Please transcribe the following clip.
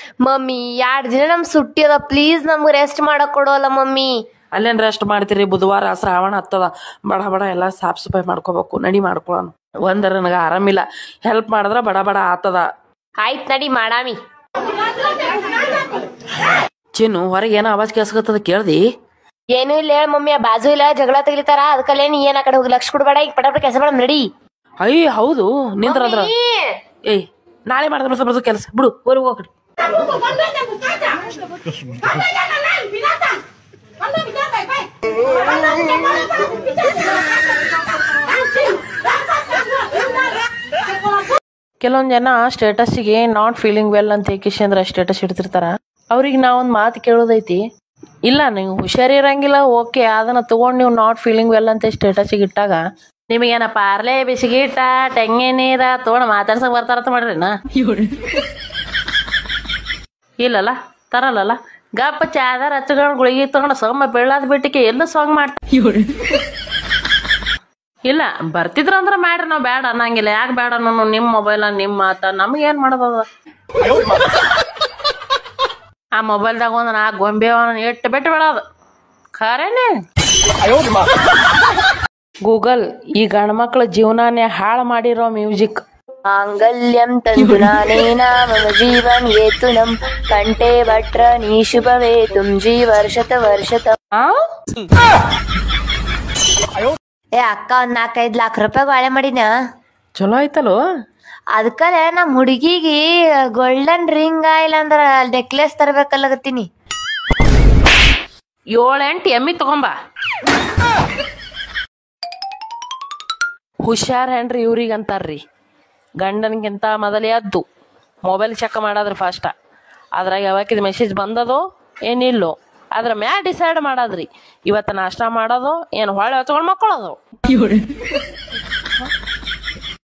mummy ಎರಡ್ ದಿನ ನಮ್ ಸುಟ್ಟಿ ಅದ ಪ್ಲೀಸ್ ನಮ್ಗೆ ರೆಸ್ಟ್ ಮಾಡಕ್ ಕೊಡೋಲ್ಲ ಮಮ್ಮಿ ಅಲ್ಲೇನ್ ರೆಸ್ಟ್ ಮಾಡ್ತೀರಿ ಬುಧವಾರ ಶ್ರಾವಣ ಹತ್ತದ ಬಡ ಬಡ ಎಲ್ಲ ಸಾಫ್ ಸಫಾಯಿ ಮಾಡ್ಕೋಬೇಕು ನಡಿ ಮಾಡ್ಕೊಳನು ಒಂದರ ನನಗ ಆರಾಮಿಲ್ಲ ಹೆಲ್ಪ್ ಮಾಡಿದ್ರ ಬಡ ಬಡ ಆತದ ಆಯ್ತ್ ನಡಿ ಮಾಡಾಮಿ ಚಿನ್ನು ಹೊರಗೆ ಏನೋ ಆವಾಜ್ ಕೇಳ್ಸಕತ್ತದ ಕೇಳ್ದಿ ಏನು ಇಲ್ಲ ಹೇಳ ಮಮ್ಮಿ ಆ ಬಾಜು ಇಲ್ಲ ಜಗಳ ತೆಗಿತಾರ ಅದಕ್ಕಲ್ಲೇ ನೀ ಏನ್ ಆ ಕಡೆ ಹೋಗಿ ಲಕ್ಷ ಕೊಡ್ಬೇಡ ಈಗ ಪಟ ಪಟ ಕೆಲಸ ಮಾಡ ನಡಿ ಅಯ್ಯ ಹೌದು ನಿಂದ್ರ ಅದ್ರ ಏಯ್ ನಾಳೆ ಮಾಡಿದ್ರೆ ಸ್ವಲ್ಪ ಕೆಲಸ ಬಿಡು ಊರಿಗೆ ಹೋಗ್ರಿ ಕೆಲವೊಂದ್ ಜನ ಸ್ಟೇಟಸ್ಗೆ ನಾಟ್ ಫೀಲಿಂಗ್ ವೆಲ್ ಅಂತ ಏಕಿಶಂದ್ರ ಸ್ಟೇಟಸ್ ಇಡ್ತಿರ್ತಾರ ಅವ್ರಿಗೆ ನಾವೊಂದ್ ಮಾತು ಕೇಳೋದೈತಿ ಇಲ್ಲ ನೀವು ಹುಷಾರಿರಂಗಿಲ್ಲ ಓಕೆ ಅದನ್ನ ತಗೊಂಡ್ ನೀವು ನಾಟ್ ಫೀಲಿಂಗ್ ವೆಲ್ ಅಂತ ಸ್ಟೇಟಸ್ಗೆ ಇಟ್ಟಾಗ ನಿಮಗೇನ ಪಾರ್ಲೆ ಬಿಸಿಗೀಟ ತೆಂಗೆ ನೀರ ತಗೊಂಡ್ ಮಾತಾಡ್ಸಕ್ ಬರ್ತಾರತ್ತ ಮಾಡ್ರಿನ ಇಲ್ಲಲ್ಲ ತರಲ್ಲಲ್ಲ ಗಪ್ಪ ಚಾದರ್ ಹಚ್ಕೊಂಡ್ ಗುಳಿಗೆ ತಗೊಂಡ್ ಸೊಮ್ಮ ಬೆಳ್ಳಾದ್ ಬಿಟ್ಟಿಗೆ ಎಲ್ಲ ಸಾಂಗ್ ಮಾಡ್ತಾ ಇಲ್ಲ ಬರ್ತಿದ್ರ ಅಂದ್ರ ಮಾಡ್ರಿ ನಾವ್ ಬೇಡ ಅನ್ನಂಗಿಲ್ಲ ಯಾಕೆ ಬೇಡ ನಾನು ನಿಮ್ ಮೊಬೈಲ್ ನಿಮ್ ಮಾತ ನಮ್ಗೆ ಏನ್ ಮಾಡೋದದ ಆ ಮೊಬೈಲ್ದಾಗ ಒಂದ್ ನಾ ಗೊಂಬೆ ಅವನ ಇಟ್ಟು ಬಿಟ್ಟು ಬಿಡೋದು ಖರೇನೆ ಗೂಗಲ್ ಈ ಗಂಡ್ಮಕ್ಳ ಜೀವನಾನೇ ಹಾಳು ಮಾಡಿರೋ ಮ್ಯೂಸಿಕ್ ಮಾಂಗಲ್ಯಂ ತಂತು ನಾನೇನ ಮಮ ಜೀವನ್ ಏತುನಂ ಕಂಠೆ ಭಟ್ರ ನೀ ಶುಭವೇ ತುಂ ಜೀವರ್ಷತ ವರ್ಷತ ಆ ಏ ಅಕ್ಕ ಒಂದ್ ನಾಲ್ಕೈದ್ ಲಾಖ ರೂಪಾಯಿ ಬಾಳೆ ಮಾಡಿನ ಚಲೋ ಆಯ್ತಲ್ಲೋ ಅದಕ್ಕಲೆ ನಮ್ ಹುಡುಗಿಗೆ ಗೋಲ್ಡನ್ ರಿಂಗ್ ಇಲ್ಲಾಂದ್ರ ನೆಕ್ಲೆಸ್ ತರ್ಬೇಕಲ್ಲಗತ್ತೀನಿ ಏಳೆಂಟು ಎಮ್ಮಿ ತಗೊಂಬ ಹುಷಾರ್ ಹೆಣ್ರಿ ಇವ್ರಿಗೆ ಅಂತಾರ್ರಿ ಗಂಡನ್ಗಿಂತ ಮೊದಲೇ ಎದ್ದು ಮೊಬೈಲ್ ಚೆಕ್ ಮಾಡಾದ್ರಿ ಫಾಸ್ಟ ಅದ್ರಾಗ ಯಾವಾಕಿದ ಮೆಸೇಜ್ ಬಂದದೋ ಏನಿಲ್ಲೋ ಅದ್ರ ಮ್ಯಾ ಡಿಸೈಡ್ ಮಾಡಾದ್ರಿ ಇವತ್ತು ನಾಷ್ಟ ಮಾಡೋದು ಏನು ಹೊಳೆ ಹೊತ್ಕೊಂಡು ಮಕ್ಕಳೋದು